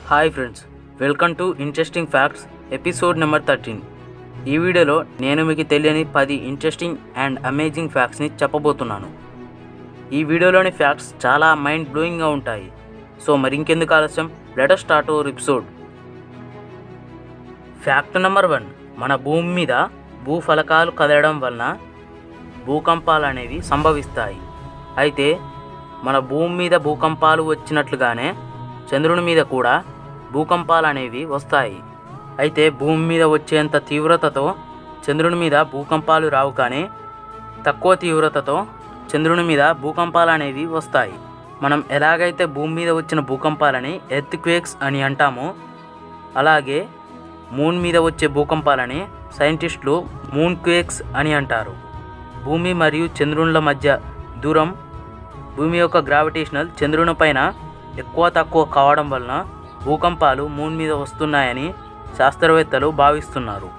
hi friends welcome to interesting facts episode number thirteen ఈ వీడియోలో నేను మీకు తెలియని పది ఇంట్రెస్టింగ్ అండ్ అమేజింగ్ ఫ్యాక్ట్స్ని చెప్పబోతున్నాను ఈ వీడియోలోని ఫ్యాక్ట్స్ చాలా మైండ్ బ్లోయింగ్గా ఉంటాయి సో మరి ఇంకెందుకు ఆలస్యం let's start our episode fact number one మన భూమి మీద భూఫలకాలు కదలడం వలన భూకంపాలు అనేవి సంభవిస్తాయి అయితే మన భూమి మీద భూకంపాలు వచ్చినట్లుగానే చంద్రుని మీద కూడా భూకంపాలు అనేవి వస్తాయి అయితే భూమి మీద వచ్చేంత తీవ్రతతో చంద్రుని మీద భూకంపాలు రావు కానీ తక్కువ తీవ్రతతో చంద్రుని మీద భూకంపాలు అనేవి వస్తాయి మనం ఎలాగైతే భూమి మీద వచ్చిన భూకంపాలని ఎర్త్ క్వేక్స్ అని అంటామో అలాగే మూన్ మీద వచ్చే భూకంపాలని సైంటిస్టులు మూన్ క్వేక్స్ అని అంటారు భూమి మరియు చంద్రునిల మధ్య దూరం భూమి యొక్క గ్రావిటేషనల్ చంద్రుని పైన ఎక్కువ తక్కువ కావడం వలన భూకంపాలు మూన్ మీద వస్తున్నాయని శాస్త్రవేత్తలు భావిస్తున్నారు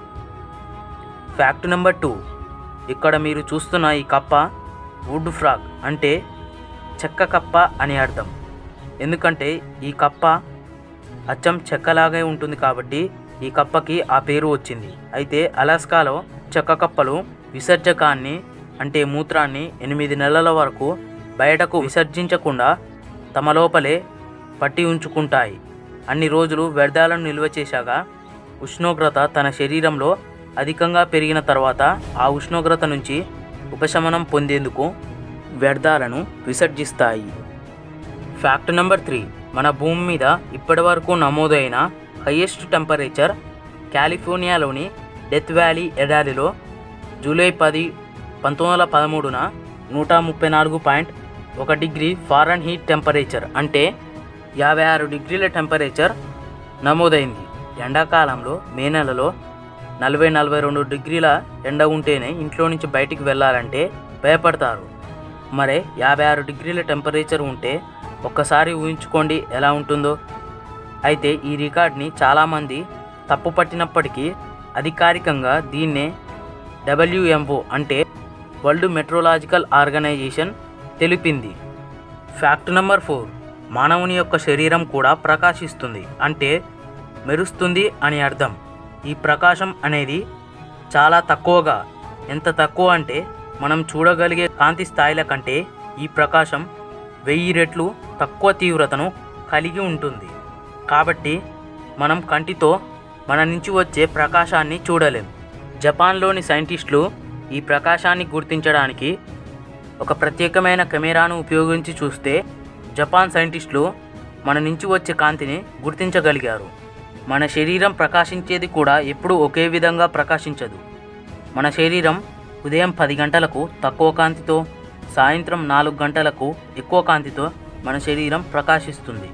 ఫ్యాక్ట్ నెంబర్ టూ ఇక్కడ మీరు చూస్తున్న ఈ కప్ప వుడ్ ఫ్రాగ్ అంటే చెక్క కప్ప అని అర్థం ఎందుకంటే ఈ కప్ప అచ్చం చెక్కలాగే ఉంటుంది కాబట్టి ఈ కప్పకి ఆ పేరు వచ్చింది అయితే అలాస్కాలో చెక్క కప్పలు విసర్జకాన్ని అంటే మూత్రాన్ని ఎనిమిది నెలల వరకు బయటకు విసర్జించకుండా తమ లోపలే పట్టి ఉంచుకుంటాయి అన్ని రోజులు వ్యర్థాలను నిల్వ చేశాక ఉష్ణోగ్రత తన శరీరంలో అధికంగా పెరిగిన తర్వాత ఆ ఉష్ణోగ్రత నుంచి ఉపశమనం పొందేందుకు వ్యర్థాలను విసర్జిస్తాయి ఫ్యాక్ట్ నెంబర్ త్రీ మన భూమి మీద ఇప్పటివరకు నమోదైన హయ్యెస్ట్ టెంపరేచర్ కాలిఫోర్నియాలోని డెత్ వ్యాలీ ఎడారిలో జూలై పది పంతొమ్మిది వందల పదమూడున నూట ముప్పై నాలుగు పాయింట్ ఒక డిగ్రీ ఫారెన్ హీట్ టెంపరేచర్ అంటే యాభై ఆరు డిగ్రీల టెంపరేచర్ నమోదైంది ఎండాకాలంలో మే నెలలో నలభై నలభై రెండు డిగ్రీల ఎండ ఉంటేనే ఇంట్లో నుంచి బయటికి వెళ్ళాలంటే భయపడతారు మరే యాభై ఆరు డిగ్రీల టెంపరేచర్ ఉంటే ఒక్కసారి ఊహించుకోండి ఎలా ఉంటుందో అయితే ఈ రికార్డ్ని చాలామంది తప్పు పట్టినప్పటికీ అధికారికంగా దీన్నే డబ్ల్యూఎంఓ అంటే వరల్డ్ మెట్రోలాజికల్ ఆర్గనైజేషన్ తెలిపింది ఫ్యాక్ట్ నెంబర్ ఫోర్ మానవుని యొక్క శరీరం కూడా ప్రకాశిస్తుంది అంటే మెరుస్తుంది అని అర్థం ఈ ప్రకాశం అనేది చాలా తక్కువగా ఎంత తక్కువ అంటే మనం చూడగలిగే కాంతి స్థాయిల కంటే ఈ ప్రకాశం వెయ్యి రెట్లు తక్కువ తీవ్రతను కలిగి ఉంటుంది కాబట్టి మనం కంటితో మన నుంచి వచ్చే ప్రకాశాన్ని చూడలేం జపాన్లోని సైంటిస్టులు ఈ ప్రకాశాన్ని గుర్తించడానికి ఒక ప్రత్యేకమైన కెమెరాను ఉపయోగించి చూస్తే జపాన్ సైంటిస్టులు మన నుంచి వచ్చే కాంతిని గుర్తించగలిగారు మన శరీరం ప్రకాశించేది కూడా ఎప్పుడూ ఒకే విధంగా ప్రకాశించదు మన శరీరం ఉదయం పది గంటలకు తక్కువ కాంతితో సాయంత్రం నాలుగు గంటలకు ఎక్కువ కాంతితో మన శరీరం ప్రకాశిస్తుంది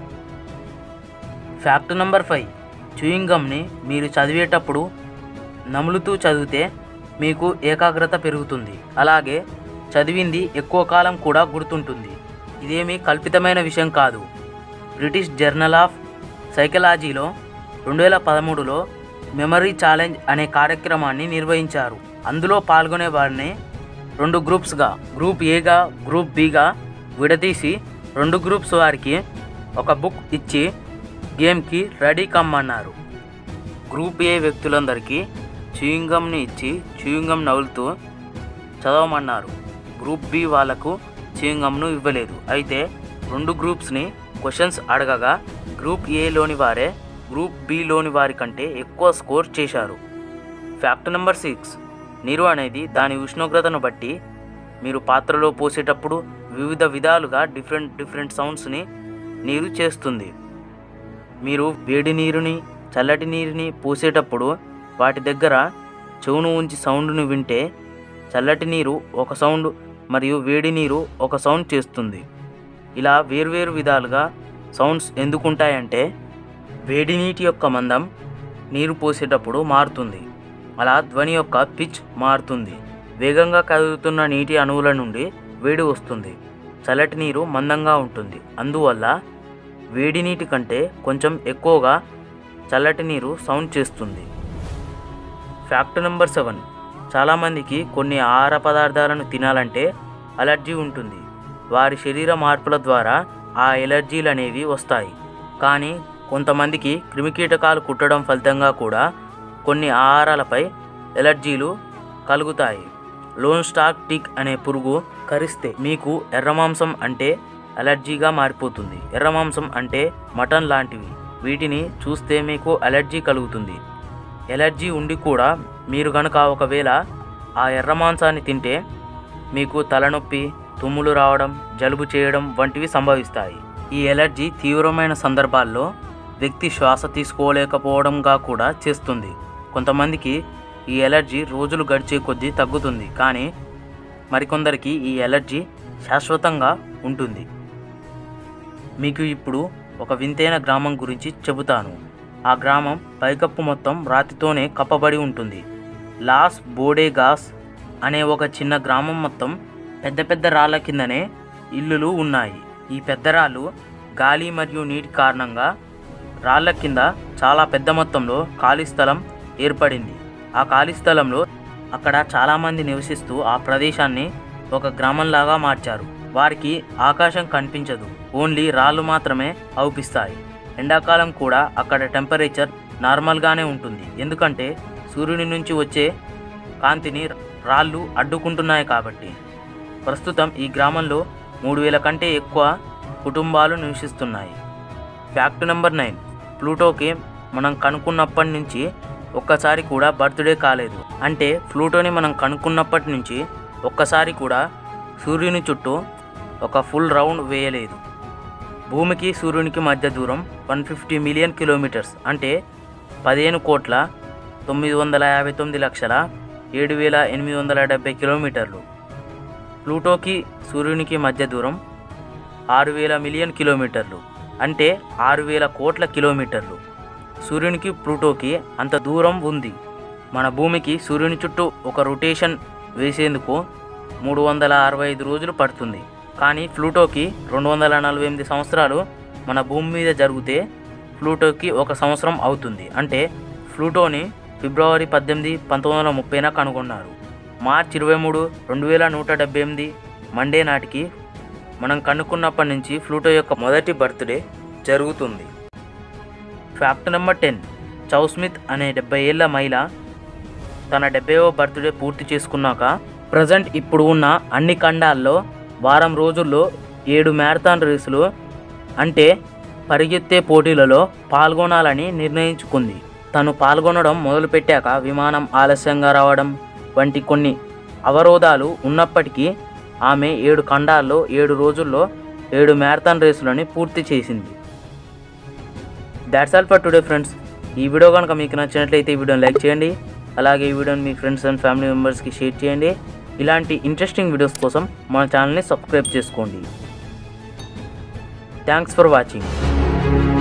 ఫ్యాక్ట్ నెంబర్ ఫైవ్ చూయింగ్ గమ్ని మీరు చదివేటప్పుడు నములుతూ చదివితే మీకు ఏకాగ్రత పెరుగుతుంది అలాగే చదివింది ఎక్కువ కాలం కూడా గుర్తుంటుంది ఇదేమీ కల్పితమైన విషయం కాదు బ్రిటిష్ జర్నల్ ఆఫ్ సైకలాజీలో రెండు వేల పదమూడులో మెమరీ ఛాలెంజ్ అనే కార్యక్రమాన్ని నిర్వహించారు అందులో పాల్గొనే వారిని రెండు గ్రూప్స్గా గ్రూప్ ఏగా గ్రూప్ బిగా విడదీసి రెండు గ్రూప్స్ వారికి ఒక బుక్ ఇచ్చి గేమ్కి రెడీ కమ్మన్నారు గ్రూప్ ఏ వ్యక్తులందరికీ చూయింగంని ఇచ్చి చూయింగం నవ్వులుతూ చదవమన్నారు గ్రూప్ బి వాళ్లకు చూయింగంను ఇవ్వలేదు అయితే రెండు గ్రూప్స్ని క్వశ్చన్స్ అడగగా గ్రూప్ ఏలోని వారే గ్రూప్ బిలోని వారి కంటే ఎక్కువ స్కోర్ చేశారు ఫ్యాక్ట్ నెంబర్ సిక్స్ నీరు అనేది దాని ఉష్ణోగ్రతను బట్టి మీరు పాత్రలో పోసేటప్పుడు వివిధ విధాలుగా డిఫరెంట్ డిఫరెంట్ సౌండ్స్ని నీరు చేస్తుంది మీరు వేడి నీరుని చల్లటి నీరుని పోసేటప్పుడు వాటి దగ్గర చెవును ఉంచి సౌండ్ను వింటే చల్లటి నీరు ఒక సౌండ్ మరియు వేడి నీరు ఒక సౌండ్ చేస్తుంది ఇలా వేర్వేరు విధాలుగా సౌండ్స్ ఎందుకుంటాయంటే వేడి నీటి యొక్క మందం నీరు పోసేటప్పుడు మారుతుంది అలా ధ్వని యొక్క పిచ్ మారుతుంది వేగంగా కదులుతున్న నీటి అణువుల నుండి వేడి వస్తుంది చల్లటి నీరు మందంగా ఉంటుంది అందువల్ల వేడి నీటి కంటే కొంచెం ఎక్కువగా చల్లటి నీరు సౌండ్ చేస్తుంది ఫ్యాక్ట్ నెంబర్ సెవెన్ చాలామందికి కొన్ని ఆహార పదార్థాలను తినాలంటే అలర్జీ ఉంటుంది వారి శరీర మార్పుల ద్వారా ఆ ఎలర్జీలు అనేవి వస్తాయి కానీ కొంతమందికి క్రిమికీటకాలు కుట్టడం ఫలితంగా కూడా కొన్ని ఆహారాలపై ఎలర్జీలు కలుగుతాయి లోన్ స్టాక్ టిక్ అనే పురుగు కరిస్తే మీకు ఎర్ర మాంసం అంటే అలర్జీగా మారిపోతుంది ఎర్ర మాంసం అంటే మటన్ లాంటివి వీటిని చూస్తే మీకు అలర్జీ కలుగుతుంది ఎలర్జీ ఉండి కూడా మీరు గనుక ఒకవేళ ఆ ఎర్ర మాంసాన్ని తింటే మీకు తలనొప్పి తుమ్ములు రావడం జలుబు చేయడం వంటివి సంభవిస్తాయి ఈ ఎలర్జీ తీవ్రమైన సందర్భాల్లో వ్యక్తి శ్వాస తీసుకోలేకపోవడంగా కూడా చేస్తుంది కొంతమందికి ఈ ఎలర్జీ రోజులు గడిచే కొద్దీ తగ్గుతుంది కానీ మరికొందరికి ఈ ఎలర్జీ శాశ్వతంగా ఉంటుంది మీకు ఇప్పుడు ఒక వింతైన గ్రామం గురించి చెబుతాను ఆ గ్రామం పైకప్పు మొత్తం రాతితోనే కప్పబడి ఉంటుంది లాస్ బోడేగాస్ అనే ఒక చిన్న గ్రామం మొత్తం పెద్ద పెద్ద రాళ్ళ కిందనే ఇల్లులు ఉన్నాయి ఈ పెద్ద రాళ్ళు గాలి మరియు నీటి కారణంగా రాళ్ళ కింద చాలా పెద్ద మొత్తంలో ఖాళీ స్థలం ఏర్పడింది ఆ ఖాళీ స్థలంలో అక్కడ చాలామంది నివసిస్తూ ఆ ప్రదేశాన్ని ఒక గ్రామంలాగా మార్చారు వారికి ఆకాశం కనిపించదు ఓన్లీ రాళ్ళు మాత్రమే అవుపిస్తాయి ఎండాకాలం కూడా అక్కడ టెంపరేచర్ నార్మల్గానే ఉంటుంది ఎందుకంటే సూర్యుని నుంచి వచ్చే కాంతిని రాళ్ళు అడ్డుకుంటున్నాయి కాబట్టి ప్రస్తుతం ఈ గ్రామంలో మూడు వేల కంటే ఎక్కువ కుటుంబాలు నివసిస్తున్నాయి ఫ్యాక్ట్ నెంబర్ నైన్ ప్లూటోకి మనం కనుక్కున్నప్పటి నుంచి ఒక్కసారి కూడా బర్త్డే కాలేదు అంటే ప్లూటోని మనం కనుక్కున్నప్పటి నుంచి ఒక్కసారి కూడా సూర్యుని చుట్టూ ఒక ఫుల్ రౌండ్ వేయలేదు భూమికి సూర్యునికి మధ్య దూరం వన్ ఫిఫ్టీ మిలియన్ కిలోమీటర్స్ అంటే పదిహేను కోట్ల తొమ్మిది వందల యాభై తొమ్మిది లక్షల ఏడు వేల ఎనిమిది వందల డెబ్బై కిలోమీటర్లు ప్లూటోకి సూర్యునికి మధ్య దూరం ఆరు వేల మిలియన్ కిలోమీటర్లు అంటే ఆరు వేల కోట్ల కిలోమీటర్లు సూర్యునికి ప్లూటోకి అంత దూరం ఉంది మన భూమికి సూర్యుని చుట్టూ ఒక రొటేషన్ వేసేందుకు మూడు వందల అరవై ఐదు రోజులు పడుతుంది కానీ ప్లూటోకి రెండు వందల నలభై ఎనిమిది సంవత్సరాలు మన భూమి మీద జరిగితే ప్లూటోకి ఒక సంవత్సరం అవుతుంది అంటే ప్లూటోని ఫిబ్రవరి పద్దెనిమిది పంతొమ్మిది వందల ముప్పైన కనుగొన్నారు మార్చి ఇరవై మూడు రెండు వేల నూట డెబ్బై ఎనిమిది మండే నాటికి మనం కనుక్కున్నప్పటి నుంచి ప్లూటో యొక్క మొదటి బర్త్డే జరుగుతుంది ఫ్యాక్ట్ నెంబర్ టెన్ చౌస్మిత్ అనే డెబ్బై ఏళ్ల మహిళ తన డెబ్బైవ బర్త్డే పూర్తి చేసుకున్నాక ప్రజెంట్ ఇప్పుడు ఉన్న అన్ని ఖండాల్లో వారం రోజుల్లో ఏడు మ్యారథాన్ రేసులు అంటే పరిగెత్తే పోటీలలో పాల్గొనాలని నిర్ణయించుకుంది తను పాల్గొనడం మొదలుపెట్టాక విమానం ఆలస్యంగా రావడం వంటి కొన్ని అవరోధాలు ఉన్నప్పటికీ ఆమె ఏడు ఖండాల్లో ఏడు రోజుల్లో ఏడు మ్యారథాన్ రేసులని పూర్తి చేసింది that's all for today friends ఈ వీడియో కనుక మీకు నచ్చినట్లయితే ఈ వీడియోని లైక్ చేయండి అలాగే ఈ వీడియోని మీ ఫ్రెండ్స్ అండ్ ఫ్యామిలీ మెంబర్స్కి షేర్ చేయండి ఇలాంటి ఇంట్రెస్టింగ్ వీడియోస్ కోసం మన ఛానల్ని సబ్స్క్రైబ్ చేసుకోండి థ్యాంక్స్ ఫర్ వాచింగ్